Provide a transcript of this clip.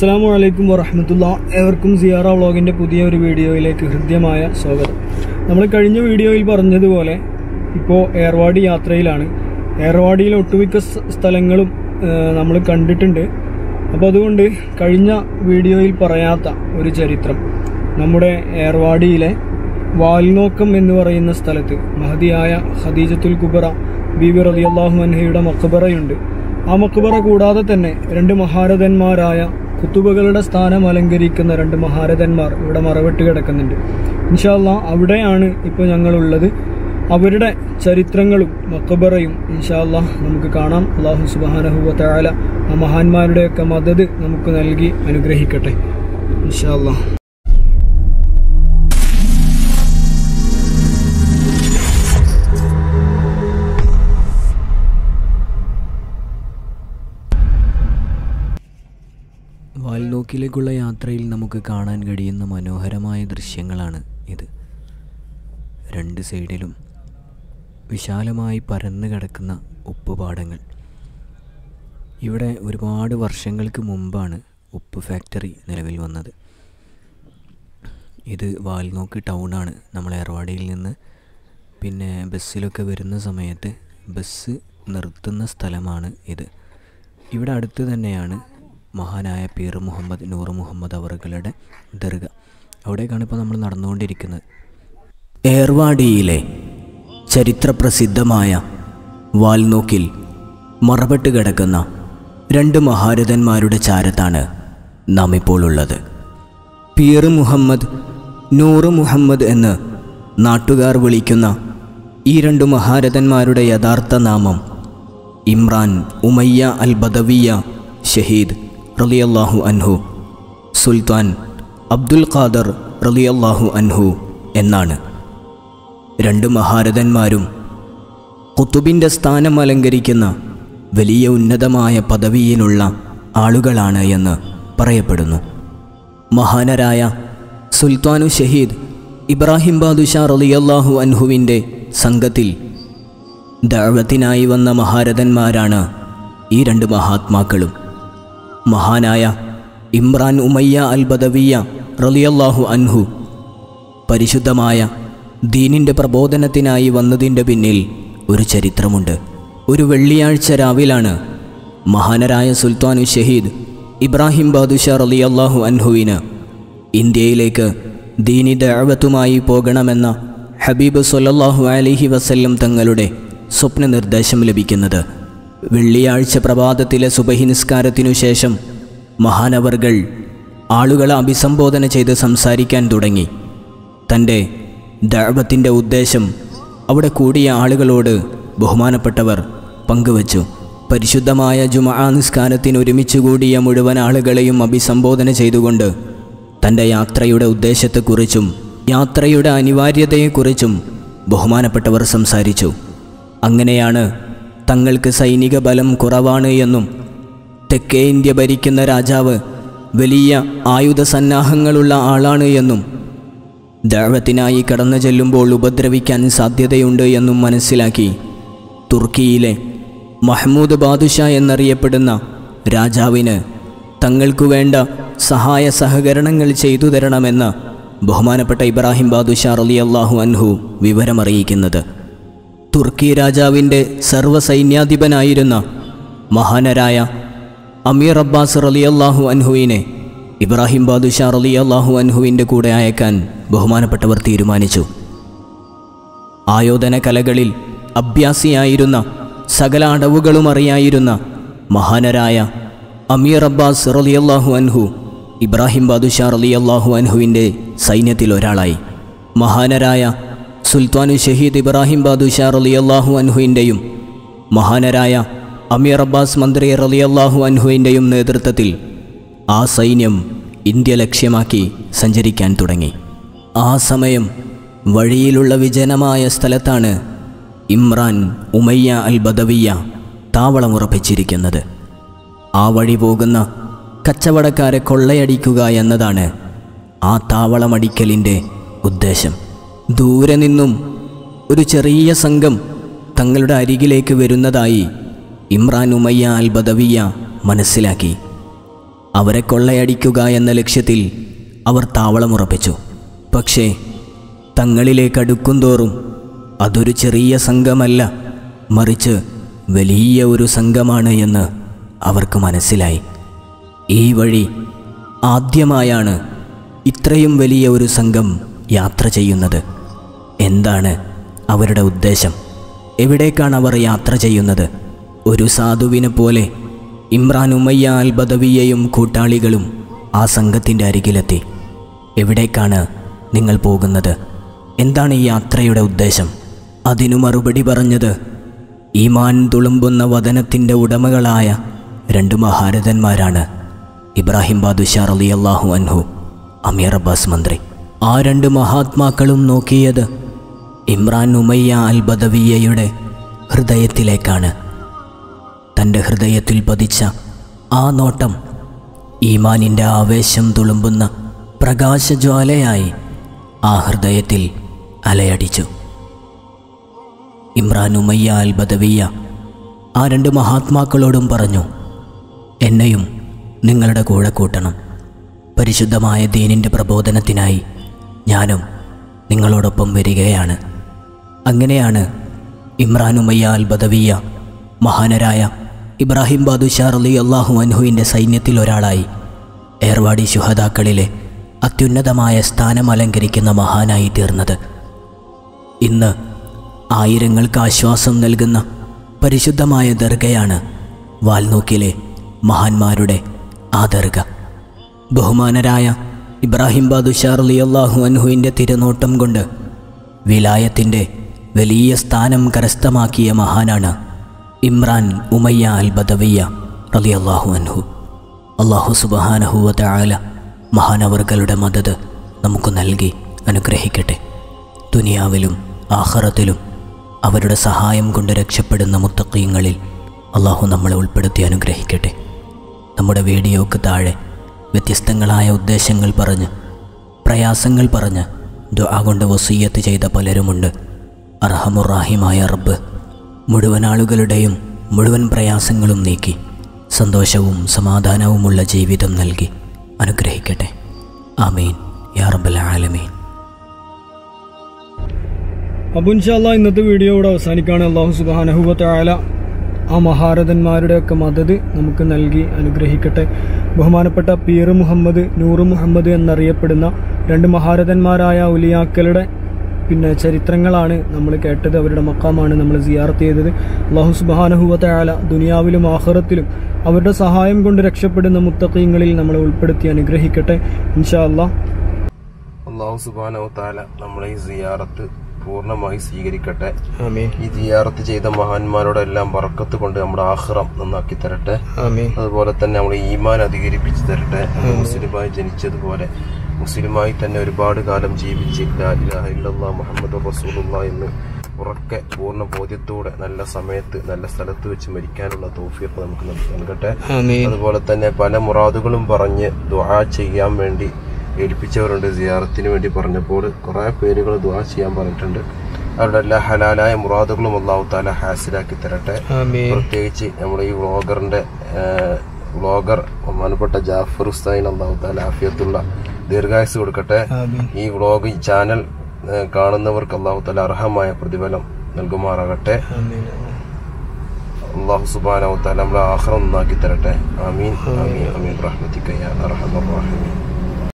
അസ്സാം വലൈക്കും വറഹമത്തുള്ള ഏവർക്കും സിയാറ വ്ളോഗിൻ്റെ പുതിയ ഒരു വീഡിയോയിലേക്ക് ഹൃദ്യമായ സ്വാഗതം നമ്മൾ കഴിഞ്ഞ വീഡിയോയിൽ പറഞ്ഞതുപോലെ ഇപ്പോൾ ഏർവാടി യാത്രയിലാണ് ഏർവാടിയിലെ ഒട്ടുമിക്ക സ് സ്ഥലങ്ങളും നമ്മൾ കണ്ടിട്ടുണ്ട് അപ്പോൾ അതുകൊണ്ട് കഴിഞ്ഞ വീഡിയോയിൽ പറയാത്ത ഒരു ചരിത്രം നമ്മുടെ ഏർവാടിയിലെ വാൽനോക്കം എന്ന് പറയുന്ന സ്ഥലത്ത് മഹതിയായ ഖദീജത്തുൽ കുബറ ബീബി റളിയല്ലാഹു അൻഹയുടെ മക്ബറയുണ്ട് ആ മക്ബറ കൂടാതെ തന്നെ രണ്ട് മഹാരഥന്മാരായ കുത്തുബകളുടെ സ്ഥാനം അലങ്കരിക്കുന്ന രണ്ട് മഹാരഥന്മാർ ഇവിടെ മറവിട്ട് കിടക്കുന്നുണ്ട് ഇൻഷാല്ല അവിടെയാണ് ഇപ്പോൾ ഞങ്ങളുള്ളത് അവരുടെ ചരിത്രങ്ങളും മക്കബറയും ഇൻഷാല്ല നമുക്ക് കാണാം അള്ളാഹു സുബാനഹുവ തയാല ആ മഹാന്മാരുടെയൊക്കെ മദത് നമുക്ക് നൽകി അനുഗ്രഹിക്കട്ടെ ഇൻഷാല്ലാ വാൽനോക്കിലേക്കുള്ള യാത്രയിൽ നമുക്ക് കാണാൻ കഴിയുന്ന മനോഹരമായ ദൃശ്യങ്ങളാണ് ഇത് രണ്ട് സൈഡിലും വിശാലമായി പരന്നു കിടക്കുന്ന ഉപ്പുപാടങ്ങൾ ഇവിടെ ഒരുപാട് വർഷങ്ങൾക്ക് മുമ്പാണ് ഉപ്പ് ഫാക്ടറി നിലവിൽ വന്നത് ഇത് വാൽനോക്ക് ടൗണാണ് നമ്മൾ ഏർവാടിയിൽ നിന്ന് പിന്നെ ബസ്സിലൊക്കെ വരുന്ന സമയത്ത് ബസ് നിർത്തുന്ന സ്ഥലമാണ് ഇത് ഇവിടെ അടുത്ത് തന്നെയാണ് മഹാനായ പീർ മുഹമ്മദ് നൂർ മുഹമ്മദ് അവറുകളുടെ ദർഗ അവിടേക്കാണ് ഇപ്പോൾ നമ്മൾ നടന്നുകൊണ്ടിരിക്കുന്നത് ഏർവാടിയിലെ ചരിത്രപ്രസിദ്ധമായ വാൽനോക്കിൽ മറപ്പെട്ട് കിടക്കുന്ന രണ്ട് മഹാരഥന്മാരുടെ ചാരത്താണ് നാം ഇപ്പോൾ ഉള്ളത് പീർ മുഹമ്മദ് നൂറ് മുഹമ്മദ് എന്ന് നാട്ടുകാർ വിളിക്കുന്ന ഈ രണ്ട് മഹാരഥന്മാരുടെ യഥാർത്ഥ നാമം ഇമ്രാൻ ഉമയ്യ അൽ ബദവിയ ഷഹീദ് റളിയല്ലാഹു അൻഹു സുൽത്താൻ അബ്ദുൽ ഖാദർ റളിയല്ലാഹു അൻഹു എന്നാണ് രണ്ട് മഹാരഥന്മാരും കുത്തുബിൻ്റെ സ്ഥാനം അലങ്കരിക്കുന്ന വലിയ ഉന്നതമായ പദവിയിലുള്ള ആളുകളാണ് എന്ന് പറയപ്പെടുന്നു മഹാനരായ സുൽത്താനു ഷഹീദ് ഇബ്രാഹിം ബാദുഷാ റളിയല്ലാഹു അൻഹുവിൻ്റെ സംഘത്തിൽ ദഴവത്തിനായി വന്ന മഹാരഥന്മാരാണ് ഈ രണ്ട് മഹാത്മാക്കളും മഹാനായ ഇമ്രാൻ ഉമയ്യ അൽ ബദവിയ റളിയല്ലാഹു അൻഹു പരിശുദ്ധമായ ദീനിൻ്റെ പ്രബോധനത്തിനായി വന്നതിൻ്റെ പിന്നിൽ ഒരു ചരിത്രമുണ്ട് ഒരു വെള്ളിയാഴ്ച രാവിലാണ് മഹാനരായ സുൽത്താനു ഷഹീദ് ഇബ്രാഹിം ബാദുഷാ റളിയല്ലാഹു അൻഹുവിന് ഇന്ത്യയിലേക്ക് ദീനി ദഅവത്തുമായി പോകണമെന്ന ഹബീബ് സൊല്ലാഹു അലൈഹി വസല്ലം തങ്ങളുടെ സ്വപ്ന നിർദ്ദേശം ലഭിക്കുന്നത് വെള്ളിയാഴ്ച പ്രഭാതത്തിലെ സുബഹി നിസ്കാരത്തിനു ശേഷം മഹാനവർകൾ ആളുകളെ അഭിസംബോധന ചെയ്ത് സംസാരിക്കാൻ തുടങ്ങി തൻ്റെ ദഅവത്തിൻ്റെ ഉദ്ദേശം അവിടെ കൂടിയ ആളുകളോട് ബഹുമാനപ്പെട്ടവർ പങ്കുവച്ചു പരിശുദ്ധമായ ജുമാ നിസ്കാരത്തിന് ഒരുമിച്ച് കൂടിയ മുഴുവൻ ആളുകളെയും അഭിസംബോധന ചെയ്തുകൊണ്ട് തൻ്റെ യാത്രയുടെ ഉദ്ദേശത്തെക്കുറിച്ചും യാത്രയുടെ അനിവാര്യതയെക്കുറിച്ചും ബഹുമാനപ്പെട്ടവർ സംസാരിച്ചു അങ്ങനെയാണ് തങ്ങൾക്ക് സൈനിക ബലം കുറവാണ് എന്നും തെക്കേ ഇന്ത്യ ഭരിക്കുന്ന രാജാവ് വലിയ ആയുധ സന്നാഹങ്ങളുള്ള ആളാണ് എന്നും ദഴവത്തിനായി കടന്നു ചെല്ലുമ്പോൾ ഉപദ്രവിക്കാൻ സാധ്യതയുണ്ട് എന്നും മനസ്സിലാക്കി തുർക്കിയിലെ മഹ്മൂദ് ബാദുഷാ എന്നറിയപ്പെടുന്ന രാജാവിന് തങ്ങൾക്കു വേണ്ട സഹായ സഹകരണങ്ങൾ ചെയ്തു തരണമെന്ന് ബഹുമാനപ്പെട്ട ഇബ്രാഹിം ബാദുഷാ റളിയല്ലാഹു അൻഹു വിവരമറിയിക്കുന്നത് തുർക്കി രാജാവിൻ്റെ സർവ്വസൈന്യാധിപനായിരുന്ന മഹാനരായ അമീർ അബ്ബാസ് റളിയല്ലാഹു അൻഹുവിനെ ഇബ്രാഹിം ബാദുഷാ റളിയല്ലാഹു അൻഹുവിൻ്റെ കൂടെ അയക്കാൻ ബഹുമാനപ്പെട്ടവർ തീരുമാനിച്ചു ആയോധന കലകളിൽ അഭ്യാസിയായിരുന്ന സകല അടവുകളും അറിയായിരുന്ന മഹാനരായ അമീർ അബ്ബാസ് റളിയല്ലാഹു അൻഹു ഇബ്രാഹിം ബാദുഷാ റളിയല്ലാഹു അൻഹുവിൻ്റെ സൈന്യത്തിൽ ഒരാളായി മഹാനരായ സുൽത്താനു ഷഹീദ് ഇബ്രാഹിം ബാദുഷാ റളിയല്ലാഹു അൻഹുവിൻ്റെയും മഹാനരായ അമീർ അബ്ബാസ് മന്ത്രി റളിയല്ലാഹു അൻഹുവിൻ്റെയും നേതൃത്വത്തിൽ ആ സൈന്യം ഇന്ത്യ ലക്ഷ്യമാക്കി സഞ്ചരിക്കാൻ തുടങ്ങി ആ സമയം വഴിയിലുള്ള വിജനമായ സ്ഥലത്താണ് ഇമ്രാൻ ഉമയ്യ അൽ ബദവിയ താവളമുറപ്പിച്ചിരിക്കുന്നത് ആ വഴി പോകുന്ന കച്ചവടക്കാരെ കൊള്ളയടിക്കുക എന്നതാണ് ആ താവളമടിക്കലിൻ്റെ ഉദ്ദേശം ദൂരെ നിന്നും ഒരു ചെറിയ സംഘം തങ്ങളുടെ അരികിലേക്ക് വരുന്നതായി ഇമ്രാൻ ഉമയ്യ അൽ ബദവിയ മനസ്സിലാക്കി അവരെ കൊള്ളയടിക്കുക എന്ന ലക്ഷ്യത്തിൽ അവർ താവളമുറപ്പിച്ചു പക്ഷേ തങ്ങളിലേക്ക് അടുക്കുംതോറും അതൊരു ചെറിയ സംഘമല്ല മറിച്ച് വലിയ ഒരു സംഘമാണ് എന്ന് അവർക്ക് മനസ്സിലായി ഈ വഴി ആദ്യമായാണ് ഇത്രയും വലിയ ഒരു സംഘം യാത്ര ചെയ്യുന്നത് എന്താണ് അവരുടെ ഉദ്ദേശം എവിടേക്കാണ് അവർ യാത്ര ചെയ്യുന്നത് ഒരു സാധുവിനെ പോലെ ഇമ്രാൻ ഉമയ്യ അൽ ബദവിയയും കൂട്ടാളികളും ആ സംഘത്തിൻ്റെ അരികിലെത്തി എവിടേക്കാണ് നിങ്ങൾ പോകുന്നത് എന്താണ് ഈ യാത്രയുടെ ഉദ്ദേശം അതിനു മറുപടി പറഞ്ഞത് ഈമാൻ തുളുമ്പുന്ന വതനത്തിൻ്റെ ഉടമകളായ രണ്ട് മഹാരഥന്മാരാണ് ഇബ്രാഹിം ബാദുഷാർ അലി അള്ളാഹു അൻഹു അമീർ അബ്ബാസ് മന്ത്രി ആ രണ്ട് മഹാത്മാക്കളും നോക്കിയത് ഇമ്രാൻ ഉമയ്യ അൽ ബദവിയയുടെ ഹൃദയത്തിലേക്കാണ് തൻ്റെ ഹൃദയത്തിൽ പതിച്ച ആ നോട്ടം ഈമാനിൻ്റെ ആവേശം തുളുമ്പുന്ന പ്രകാശജ്വാലയായി ആ ഹൃദയത്തിൽ അലയടിച്ചു ഇമ്രാൻ ഉമയ്യ അൽ ബദവിയ ആ രണ്ട് മഹാത്മാക്കളോടും പറഞ്ഞു എന്നെയും നിങ്ങളുടെ കൂടെ കൂട്ടണം പരിശുദ്ധമായ ദീനിൻ്റെ പ്രബോധനത്തിനായി ഞാനും നിങ്ങളോടൊപ്പം വരികയാണ് അങ്ങനെയാണ് ഇമ്രാൻ ഉമയ്യ അൽ ബദവിയ മഹാനരായ ഇബ്രാഹിം ബാദുഷാർ അലി അള്ളാഹു അൻഹുവിൻ്റെ സൈന്യത്തിൽ ഒരാളായി ഏർവാടി ശുഹദാക്കളിലെ അത്യുന്നതമായ സ്ഥാനം അലങ്കരിക്കുന്ന മഹാനായി തീർന്നത് ഇന്ന് ആയിരങ്ങൾക്ക് ആശ്വാസം നൽകുന്ന പരിശുദ്ധമായ ദർഗയാണ് വാൽനോക്കിലെ മഹാന്മാരുടെ ആ ദർഗ ബഹുമാനരായ ഇബ്രാഹിം ബാദുഷാർ അലി അള്ളാഹു അൻഹുവിൻ്റെ തിരുനോട്ടം കൊണ്ട് വിലായത്തിൻ്റെ വലിയ സ്ഥാനം കരസ്ഥമാക്കിയ മഹാനാണ് ഇമ്രാൻ ഉമയ്യ അൽ ബദവിയ റലി അള്ളാഹു അൻഹു അള്ളാഹു സുബഹാനഹുവത ആല മഹാനവർകളുടെ മദത് നമുക്ക് നൽകി അനുഗ്രഹിക്കട്ടെ ദുനിയാവിലും ആഹറത്തിലും അവരുടെ സഹായം കൊണ്ട് രക്ഷപ്പെടുന്ന മുത്തക്കീങ്ങളിൽ അള്ളാഹു നമ്മളെ ഉൾപ്പെടുത്തി അനുഗ്രഹിക്കട്ടെ നമ്മുടെ വീഡിയോക്ക് താഴെ വ്യത്യസ്തങ്ങളായ ഉദ്ദേശങ്ങൾ പറഞ്ഞ് പ്രയാസങ്ങൾ പറഞ്ഞ് ദുആ കൊണ്ട് വസീയത്ത് ചെയ്ത പലരുമുണ്ട് അർഹമുറാഹിമായ റബ്ബ് മുഴുവൻ ആളുകളുടെയും മുഴുവൻ പ്രയാസങ്ങളും നീക്കി സന്തോഷവും സമാധാനവുമുള്ള ജീവിതം നൽകി അനുഗ്രഹിക്കട്ടെ ആമീൻ യാ റബ്ബൽ ആലമീൻ അപ്പോൾ ഇൻഷാല്ല ഇന്നത്തെ വീഡിയോ ഇവിടെ അവസാനിക്കുകയാണ് അള്ളാഹു സുബാനഹുബത്ത് ആല ആ മഹാരഥന്മാരുടെ ഒക്കെ മദത് നമുക്ക് നൽകി അനുഗ്രഹിക്കട്ടെ ബഹുമാനപ്പെട്ട പീർ മുഹമ്മദ് നൂറ് മുഹമ്മദ് എന്നറിയപ്പെടുന്ന രണ്ട് മഹാരഥന്മാരായ ഉലിയാക്കളുടെ പിന്നെ ചരിത്രങ്ങളാണ് നമ്മൾ കേട്ടത് അവരുടെ മക്കാമാണ് നമ്മൾ സിയാർത്ത് ചെയ്തത് അള്ളാഹു സുബാനഹുബത്ത് ആല ദുനിയാവിലും ആഹ്റത്തിലും അവരുടെ സഹായം കൊണ്ട് രക്ഷപ്പെടുന്ന മുത്തക്കീങ്ങളിൽ നമ്മളെ ഉൾപ്പെടുത്തി അനുഗ്രഹിക്കട്ടെ ഇൻഷാ അള്ളാഹ് അള്ളാഹു സുബാനോ താല നമ്മളെ ഈ സിയാറത്ത് പൂർണ്ണമായി സ്വീകരിക്കട്ടെ ആമീൻ ഈ സിയാറത്ത് ചെയ്ത മഹാന്മാരോടെല്ലാം ബറക്കത്ത് കൊണ്ട് നമ്മുടെ ആഹ്റം നന്നാക്കി തരട്ടെ ആമീൻ അതുപോലെ തന്നെ നമ്മുടെ ഈമാൻ അധികരിപ്പിച്ച് തരട്ടെ നമ്മൾ മുസ്ലിമായി ജനിച്ചതുപോലെ മുസ്ലിമായി തന്നെ ഒരുപാട് കാലം ജീവിച്ച് ലാ ഇലാഹ ഇല്ലല്ലാഹ് മുഹമ്മദ് റസൂലുള്ള എന്ന് ഉറക്കെ പൂർണ്ണ ബോധ്യത്തോടെ നല്ല സമയത്ത് നല്ല സ്ഥലത്ത് വെച്ച് മരിക്കാനുള്ള തോഫിയൊക്കെ നമുക്ക് നൽകട്ടെ ആമീൻ അതുപോലെ തന്നെ പല മുറാദുകളും പറഞ്ഞ് ദുആ ചെയ്യാൻ വേണ്ടി ഏൽപ്പിച്ചവരുണ്ട് സിയാറത്തിന് വേണ്ടി പറഞ്ഞപ്പോൾ കുറെ പേരുകൾ ദുആ ചെയ്യാൻ പറഞ്ഞിട്ടുണ്ട് അവരുടെ എല്ലാ ഹലാലായ മുറാദുകളും അള്ളാഹു താല ഹാസിലാക്കി തരട്ടെ ആമീൻ പ്രത്യേകിച്ച് നമ്മുടെ ഈ വ്ളോഗറിന്റെ വ്ളോഗർ ബഹുമാനപ്പെട്ട ജാഫർ ഉസ്താൻ അള്ളാഹു താല ആഫിയത്തുള്ള ദീർഘായുസ് കൊടുക്കട്ടെ ആമീൻ ഈ വ്ളോഗ് ഈ ചാനൽ ഏഹ്, കാണുന്നവർക്ക് അള്ളാഹു താല അർഹമായ പ്രതിഫലം നൽകുമാറാകട്ടെ ആമീൻ അള്ളാഹു സുബാന നമ്മളെ ആഹ്റം നന്നാക്കി തരട്ടെ ആമീൻ ആമീൻ ആമീൻ റഹ്മത്തിക്കയ്യ അർഹമർ റഹീം